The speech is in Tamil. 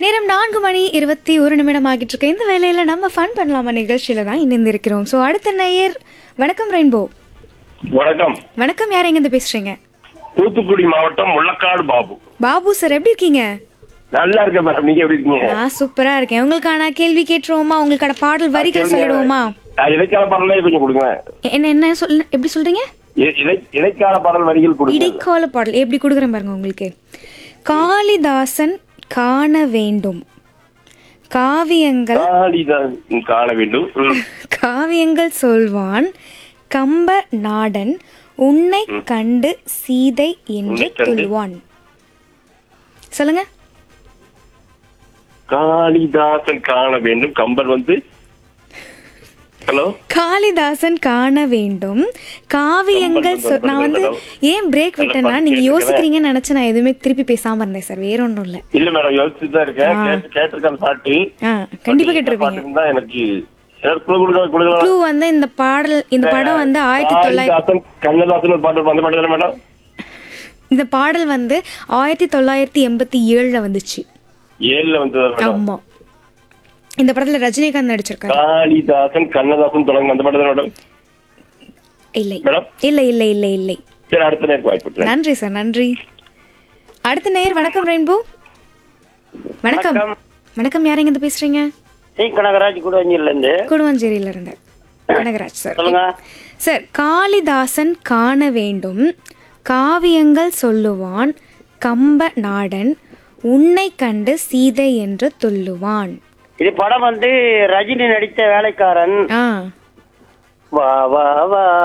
நேரம் நான்கு மணி இருபத்தி ஒரு நிமிடம் ஆகிட்டு இருக்கு இந்த வேலையில நம்ம ஃபன் பண்ணலாமா நிகழ்ச்சியில தான் இணைந்திருக்கிறோம் ஸோ அடுத்த நேயர் வணக்கம் ரெயின்போ வணக்கம் வணக்கம் யார் எங்கேருந்து பேசுறீங்க தூத்துக்குடி மாவட்டம் முள்ளக்காடு பாபு பாபு சார் எப்படி இருக்கீங்க நல்லா இருக்கேன் மேடம் நீங்க எப்படி இருக்கீங்க நான் சூப்பரா இருக்கேன் உங்களுக்கான கேள்வி கேட்டுருவோமா உங்களுக்கான பாடல் வரிகள் சொல்லிடுவோமா ஆ, இடைக்கால பாடலே கொஞ்சம் கொடுங்க என்ன என்ன சொல் எப்படி சொல்றீங்க இ- இடை- இடைக்கால பாடல் வரிகள் கொடுங்க இடைக்கால பாடல் எப்படி கொடுக்குறேன் பாருங்க உங்களுக்கு காளிதாசன் காண வேண்டும் காவியங்கள் காளிதான் காண வேண்டும் ம். காவியங்கள் சொல்வான் கம்ப நாடன் உன்னை கண்டு சீதை என்று உன்னை கண்டு? சொல்வான் சொல்லுங்க காளிதாசன் காண வேண்டும் கம்பன் வந்து ஹலோ காளிதாசன் காண வேண்டும் காவியங்கள் சொ- நான் வந்து ஏன் பிரேக் விட்டேன்னா நீங்க யோசிக்கிறீங்கன்னு நினைச்சு நான் எதுவுமே திருப்பி பேசாம இருந்தேன் சார் வேற ஒன்றும் இல்லை இல்ல மேடம் யோசிச்சுட்டு தான் இருக்கேன் கேட்டு கேட்டிருக்கேன் பாட்டு ஆ கண்டிப்பா கேட்டிருப்பீங்க பாட்டு தான் எனக்கு எனக்கு குழு கொடுக்க கொடுக்கலாம் க்ளூ வந்து இந்த பாடல் இந்த படம் வந்து ஆயிரத்தி தொள்ளாயிரத்தி காளிதாசன் கண்ணதாசன் ஒரு பாட்டு அந்த பாட்டு தானே மேடம் இந்த பாடல் வந்து ஆயிரத்தி தொள்ளாயிரத்தி எண்பத்தி ஏழுல வந்துச்சு ஏழுல வந்து மேடம் ஆமா இந்த படத்துல ரஜினிகாந்த் நடிச்சிருக்காரு காளிதாசன் கண்ணதாசன் தொடங்க அந்த பாட்டு தானே மேடம் இல்லை மேடம் இல்லை இல்லை இல்லை இல்லை சரி அடுத்த நேரம் வாய்ப்பு கொடுக்குறேன். நன்றி சார் நன்றி அடுத்த நேயர் வணக்கம் ரெயின்போ வணக்கம் வணக்கம் யார் எங்க பேசுறீங்க சி கனகராஜ் குடவஞ்சில இருந்து குடுவஞ்சேரியில இருந்து கனகராஜ் சார் சொல்லுங்க சார் காளிதாசன் காண வேண்டும் காவியங்கள் சொல்லுவான் கம்ப நாடன் உன்னை கண்டு சீதை என்று துள்ளுவான் இது படம் வந்து ரஜினி நடித்த வேலைக்காரன் ஆ வா வா வா